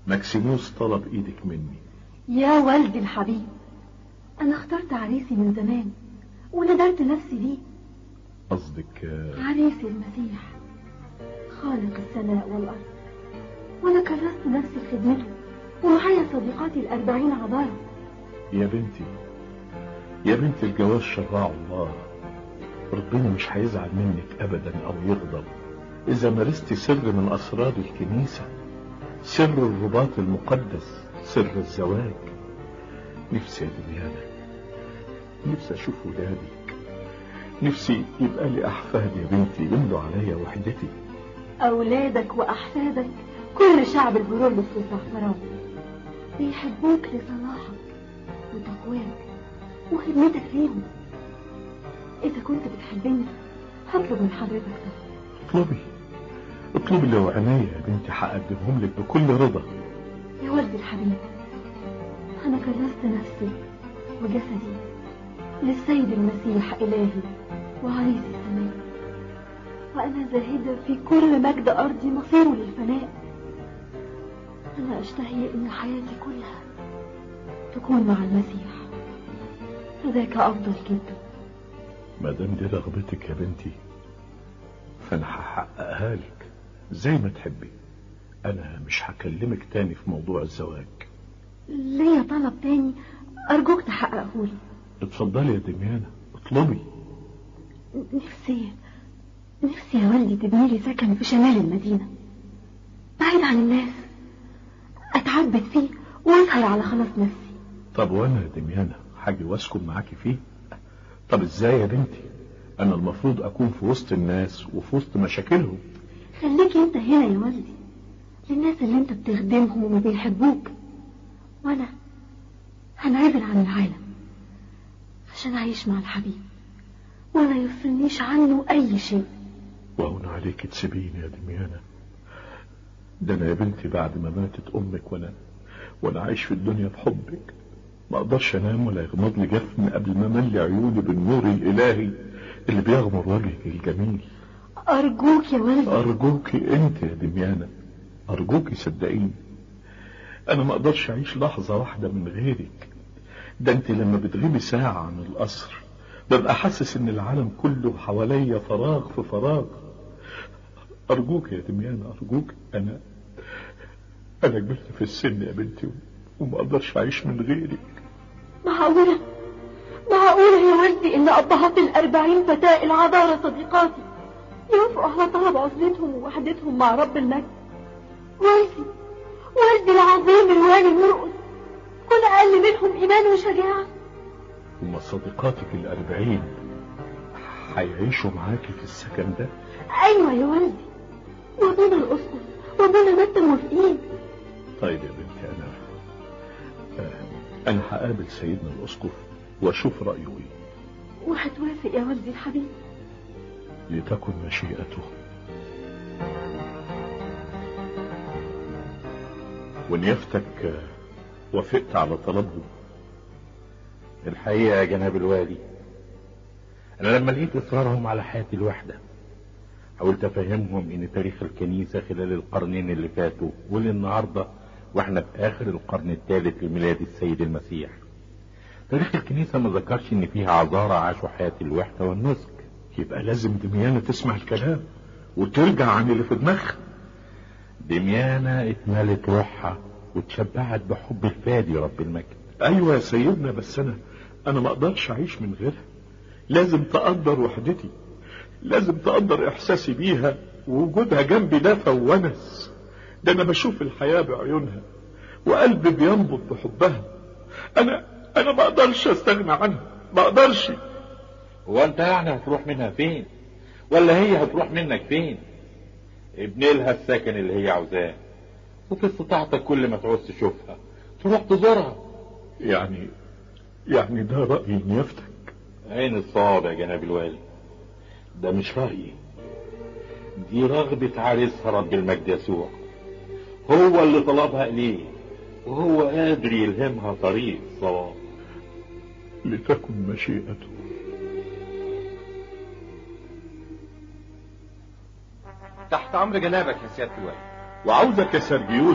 ماكسيموس طلب ايدك مني يا والدي الحبيب أنا اخترت عريسي من زمان وندرت نفسي ليه قصدك آه، عريسي المسيح خالق السماء والأرض وأنا كرست نفسي لخدمته ومعايا صديقاتي الأربعين عذارى يا بنتي يا بنتي الجواز شرعه الله ربنا مش هيزعل منك ابدا او يغضب اذا مارست سر من اسرار الكنيسة سر الرباط المقدس سر الزواج نفسي يا دنيانا نفسي اشوف ولادك نفسي يبقى لي احفاد يا بنتي يملوا عليا وحدتي أولادك وأحفادك كل شعب البرولوس والزعفران بيحبوك لصلاحك وتقواك وخدمتك ليهم إذا كنت بتحبني هطلب من حضرتك طلب اطلبي اطلبي لو عينيا يا بنتي هقدمهم لك بكل رضا يا والدي الحبيب أنا كرست نفسي وجسدي للسيد المسيح إلهي وعريس السماء وأنا زاهدة في كل مجد أرضي مصيره للفناء أنا أشتهي إن حياتي كلها تكون مع المسيح فذاك أفضل جدا ما دام دي رغبتك يا بنتي فانا هحققها لك زي ما تحبي انا مش هكلمك تاني في موضوع الزواج ليا طلب تاني أرجوك تحققهولي اتفضلي يا دميانة اطلبي نفسي نفسي يا والدي تبني لي سكن في شمال المدينة بعيد عن الناس أتعبد فيه وأسهر على خلاص نفسي طب وانا يا دميانة حاجي واسكن معاكي فيه طب ازاي يا بنتي انا المفروض اكون في وسط الناس وفي وسط مشاكلهم خليك انت هنا يا والدي للناس اللي انت بتخدمهم وما بيحبوك وانا هنعزل عن العالم عشان اعيش مع الحبيب ولا يفصلنيش عنه اي شيء وهون عليك تسيبيني يا دميانة ده انا يا بنتي بعد ما ماتت امك وانا وانا عايش في الدنيا بحبك ما اقدرش انام ولا يغمض لي جفن قبل ما املي عيوني بالنور الالهي اللي بيغمر وجهك الجميل ارجوك يا والدي ارجوكي انت يا دميانة ارجوكي صدقيني انا ما اقدرش اعيش لحظة واحدة من غيرك ده انت لما بتغيبي ساعة عن القصر ببقى حاسس ان العالم كله حواليا فراغ في فراغ ارجوك يا دميانة ارجوك انا انا كبرت في السن يا بنتي وما اقدرش اعيش من غيرك معقولة معقولة يا والدي ان ابهات الاربعين فتاة العذارى صديقاتي يوافقوا على طلب عزلتهم ووحدتهم مع رب المجد والدي والدي العظيم الوالي مرقس كل اقل منهم ايمان وشجاعة هما صديقاتك الاربعين هيعيشوا معاكي في السكن ده ايوه يا والدي وابونا الاسقف وابونا متى موافقين طيب يا بنتي انا آه، انا هقابل سيدنا الاسقف واشوف رايه ايه وهتوافق يا والدي الحبيب لتكن مشيئته ونيافتك آه، وافقت على طلبهم الحقيقة يا جناب الوالي أنا لما لقيت إصرارهم على حياة الوحدة حاولت أفهمهم إن تاريخ الكنيسة خلال القرنين اللي فاتوا وللنهاردة وإحنا في آخر القرن الثالث لميلاد السيد المسيح تاريخ الكنيسة ما ذكرش إن فيها عذارى عاشوا حياة الوحدة والنسك يبقى لازم دميانة تسمع الكلام وترجع عن اللي في دماغها دميانة اتملت روحها وتشبعت بحب الفادي رب المجد ايوه يا سيدنا بس انا انا ما اقدرش اعيش من غيرها لازم تقدر وحدتي لازم تقدر احساسي بيها ووجودها جنبي دفى وونس ده انا بشوف الحياة بعيونها وقلبي بينبض بحبها انا انا ما اقدرش استغنى عنها ما اقدرش هو انت يعني هتروح منها فين ولا هي هتروح منك فين ابني لها السكن اللي هي عاوزاه وفي استطاعتك كل ما تعوز تشوفها تروح تزورها يعني يعني ده رأي نيافتك عين الصواب يا جناب الوالي ده مش رأيي دي رغبة عريسها رب المجد يسوع هو اللي طلبها إليه وهو قادر يلهمها طريق الصواب لتكن مشيئته تحت امر جنابك يا سياده الوالي وعاوزك يا سرجيوس